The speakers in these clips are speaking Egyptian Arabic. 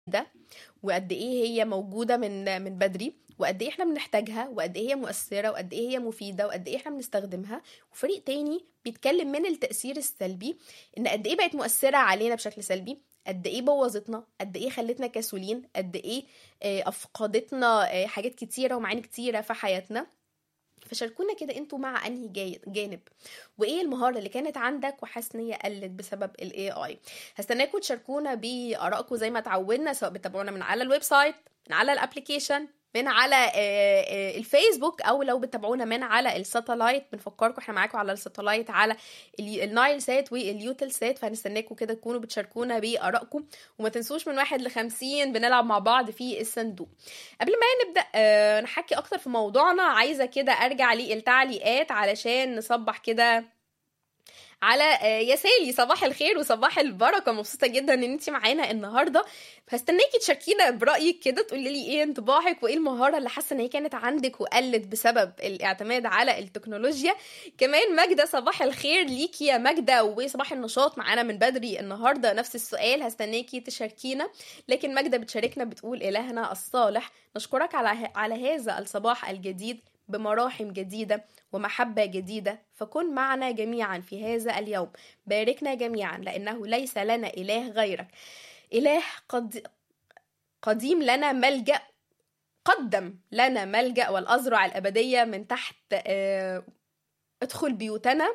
ده وقد ايه هي موجوده من من بدري وقد ايه احنا بنحتاجها وقد ايه هي مؤثره وقد ايه هي مفيده وقد ايه احنا بنستخدمها وفريق تاني بيتكلم من التاثير السلبي ان قد ايه بقت مؤثره علينا بشكل سلبي قد ايه بوظتنا قد ايه خلتنا كسولين قد ايه آه، افقدتنا آه، حاجات كتيره ومعاني كتيره في حياتنا فشاركونا كده انتوا مع انهي جاي- جانب وايه المهاره اللي كانت عندك وحاسس ان هي قلت بسبب الاي اي هستناكم تشاركونا بارائكم زي ما اتعودنا سواء بتتابعونا من على الويب سايت من على الابلكيشن من على آه، آه، الفيسبوك او لو بتتابعونا من على الساتلايت بنفكركم احنا معاكم على الساتلايت على ال- النايل سات واليوتل سات فهنستناكم كده تكونوا بتشاركونا بارائكم وما تنسوش من واحد لخمسين بنلعب مع بعض في الصندوق قبل ما نبدا آه، نحكي اكتر في موضوعنا عايزه كده ارجع للتعليقات علشان نصبح كده على آه، ياسالي صباح الخير وصباح البركه مبسوطه جدا ان انت معانا النهارده هستناكي تشاركينا برايك كده تقولي لي ايه انطباعك وايه المهاره اللي حاسه ان هي كانت عندك وقلت بسبب الاعتماد على التكنولوجيا كمان ماجده صباح الخير ليكي يا ماجده وصباح النشاط معانا من بدري النهارده نفس السؤال هستناكي تشاركينا لكن ماجده بتشاركنا بتقول الهنا الصالح نشكرك على على هذا الصباح الجديد بمراحم جديده ومحبه جديده فكن معنا جميعا في هذا اليوم باركنا جميعا لانه ليس لنا اله غيرك اله قد قديم لنا ملجا قدم لنا ملجا والازرع الابديه من تحت آه، ادخل بيوتنا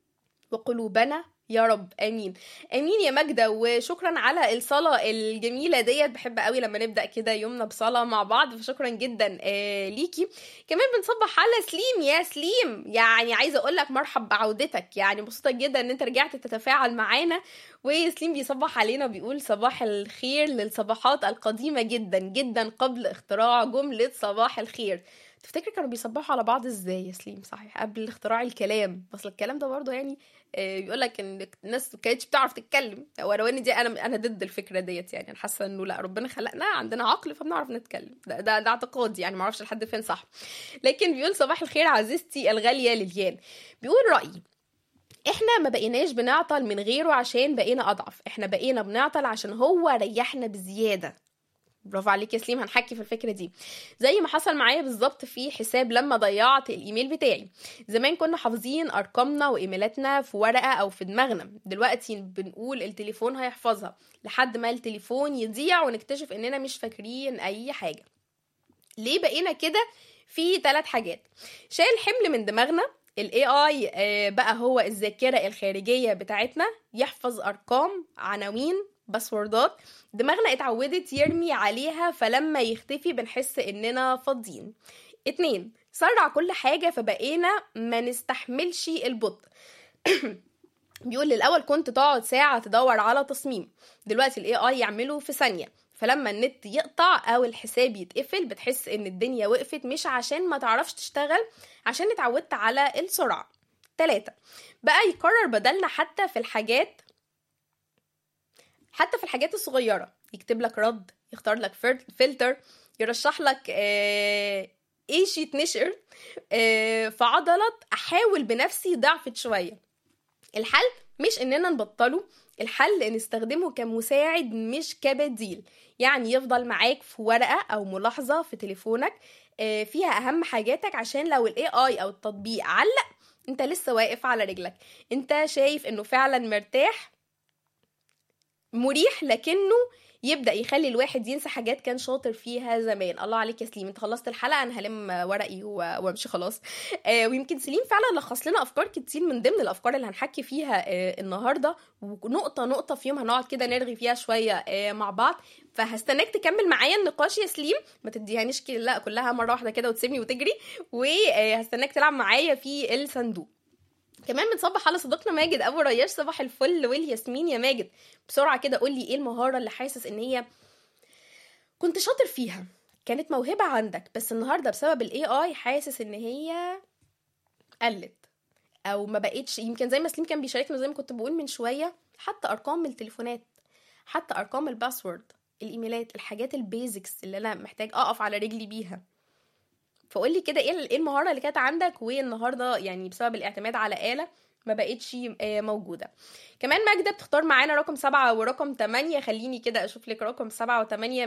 وقلوبنا يا رب امين امين يا ماجده وشكرا على الصلاه الجميله ديت بحب قوي لما نبدا كده يومنا بصلاه مع بعض فشكرا جدا آه ليكي كمان بنصبح على سليم يا سليم يعني عايزه اقول لك مرحب بعودتك يعني مبسوطه جدا ان انت رجعت تتفاعل معانا وسليم بيصبح علينا بيقول صباح الخير للصباحات القديمه جدا جدا قبل اختراع جمله صباح الخير تفتكر كانوا بيصبحوا على بعض ازاي يا سليم صحيح قبل اختراع الكلام اصل الكلام ده برضه يعني بيقول لك ان الناس ما كانتش بتعرف تتكلم ولو ان دي انا انا ضد الفكره ديت يعني انا حاسه انه لا ربنا خلقنا عندنا عقل فبنعرف نتكلم ده ده, ده اعتقادي يعني ما اعرفش لحد فين صح لكن بيقول صباح الخير عزيزتي الغاليه ليليان بيقول رايي احنا ما بقيناش بنعطل من غيره عشان بقينا اضعف احنا بقينا بنعطل عشان هو ريحنا بزياده برافو عليك يا سليم هنحكي في الفكره دي زي ما حصل معايا بالظبط في حساب لما ضيعت الايميل بتاعي زمان كنا حافظين ارقامنا وايميلاتنا في ورقه او في دماغنا دلوقتي بنقول التليفون هيحفظها لحد ما التليفون يضيع ونكتشف اننا مش فاكرين اي حاجه ليه بقينا كده في ثلاث حاجات شايل حمل من دماغنا الاي اي بقى هو الذاكره الخارجيه بتاعتنا يحفظ ارقام عناوين باسوردات دماغنا اتعودت يرمي عليها فلما يختفي بنحس اننا فاضيين اتنين سرع كل حاجة فبقينا ما نستحملش البطء بيقول الاول كنت تقعد ساعة تدور على تصميم دلوقتي الاي اي يعمله في ثانية فلما النت يقطع او الحساب يتقفل بتحس ان الدنيا وقفت مش عشان ما تعرفش تشتغل عشان اتعودت على السرعة تلاتة بقى يقرر بدلنا حتى في الحاجات حتى في الحاجات الصغيرة يكتب لك رد يختار لك فلتر يرشح لك آه ايش يتنشر آه فعضلة احاول بنفسي ضعفت شوية الحل مش اننا نبطله الحل نستخدمه كمساعد مش كبديل يعني يفضل معاك في ورقة او ملاحظة في تليفونك آه فيها اهم حاجاتك عشان لو الاي اي او التطبيق علق انت لسه واقف على رجلك انت شايف انه فعلا مرتاح مريح لكنه يبدا يخلي الواحد ينسى حاجات كان شاطر فيها زمان الله عليك يا سليم انت خلصت الحلقه انا هلم ورقي وامشي خلاص آه ويمكن سليم فعلا لخص لنا افكار كتير من ضمن الافكار اللي هنحكي فيها آه النهارده ونقطه نقطه في يوم هنقعد كده نرغي فيها شويه آه مع بعض فهستناك تكمل معايا النقاش يا سليم ما تديهانيش لا كلها مره واحده كده وتسيبني وتجري وهستناك تلعب معايا في الصندوق كمان بنصبح على صديقنا ماجد ابو رياش صباح الفل والياسمين يا ماجد بسرعه كده قول لي ايه المهاره اللي حاسس ان هي كنت شاطر فيها كانت موهبه عندك بس النهارده بسبب الاي اي حاسس ان هي قلت او ما بقتش يمكن زي ما سليم كان بيشاركنا زي ما كنت بقول من شويه حتى ارقام التليفونات حتى ارقام الباسورد الايميلات الحاجات البيزكس اللي انا محتاج اقف على رجلي بيها فقول لي كده ايه المهاره اللي كانت عندك والنهارده يعني بسبب الاعتماد على اله ما بقتش آه، موجودة كمان ماجدة بتختار معانا رقم سبعة ورقم تمانية خليني كده أشوف لك رقم سبعة وتمانية